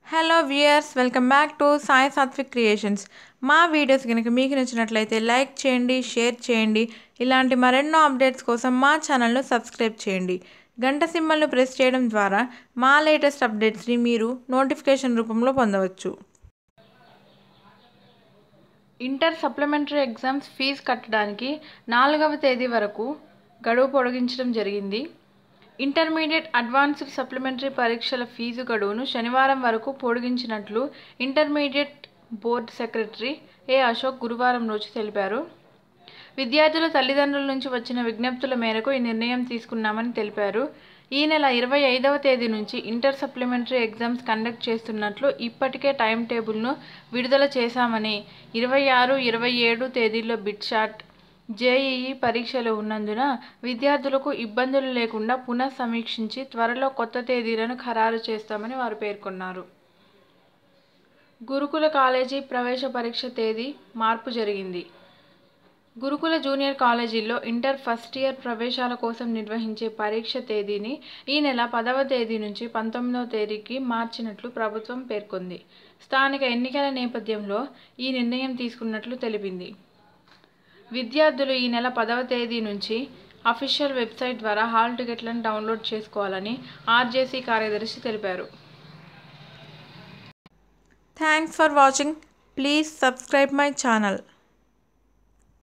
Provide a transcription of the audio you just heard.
hello viewers welcome back to Sai Sathvik creations మా videos కనుక మీకు నచ్చినట్లయితే లైక్ చేయండి షేర్ చేయండి ఇలాంటి మరెన్నో అప్డేట్స్ కోసం మా ఛానల్ను సబ్స్క్రైబ్ చేయండి గంట సింబల్ను ప్రెస్ చేయడం ద్వారా మా లేటెస్ట్ అప్డేట్స్ని మీరు నోటిఫికేషన్ రూపంలో పొందవచ్చు ఇంటర్ సప్లిమెంటరీ ఎగ్జామ్స్ ఫీజు కట్టడానికి నాలుగవ తేదీ వరకు గడువు పొడిగించడం జరిగింది ఇంటర్మీడియట్ అడ్వాన్స్డ్ సప్లిమెంటరీ పరీక్షల ఫీజు గడువును శనివారం వరకు పొడిగించినట్లు intermediate board secretary A Ashok గురువారం రోజు తెలిపారు విద్యార్థుల తల్లిదండ్రుల నుంచి వచ్చిన విజ్ఞప్తుల మేరకు ఈ నిర్ణయం తీసుకున్నామని తెలిపారు ఈ నెల ఇరవై ఐదవ తేదీ నుంచి ఇంటర్ సప్లిమెంటరీ ఎగ్జామ్స్ కండక్ట్ చేస్తున్నట్లు ఇప్పటికే టైం టేబుల్ను విడుదల చేశామని ఇరవై ఆరు ఇరవై ఏడు తేదీల్లో బిట్ షాట్ జేఈఈ పరీక్షలు ఉన్నందున విద్యార్థులకు ఇబ్బందులు లేకుండా పునఃసమీక్షించి త్వరలో కొత్త తేదీలను ఖరారు చేస్తామని వారు పేర్కొన్నారు గురుకుల కాలేజీ ప్రవేశ పరీక్ష తేదీ మార్పు జరిగింది గురుకుల జూనియర్ కాలేజీల్లో ఇంటర్ ఫస్ట్ ఇయర్ ప్రవేశాల కోసం నిర్వహించే పరీక్ష తేదీని ఈ నెల పదవ తేదీ నుంచి పంతొమ్మిదవ తేదీకి మార్చినట్లు ప్రభుత్వం పేర్కొంది స్థానిక ఎన్నికల నేపథ్యంలో ఈ నిర్ణయం తీసుకున్నట్లు తెలిపింది విద్యార్థులు ఈ నెల పదవ తేదీ నుంచి అఫీషియల్ వెబ్సైట్ ద్వారా హాల్ టికెట్లను డౌన్లోడ్ చేసుకోవాలని ఆర్జేసీ కార్యదర్శి తెలిపారు thanks for watching please subscribe my channel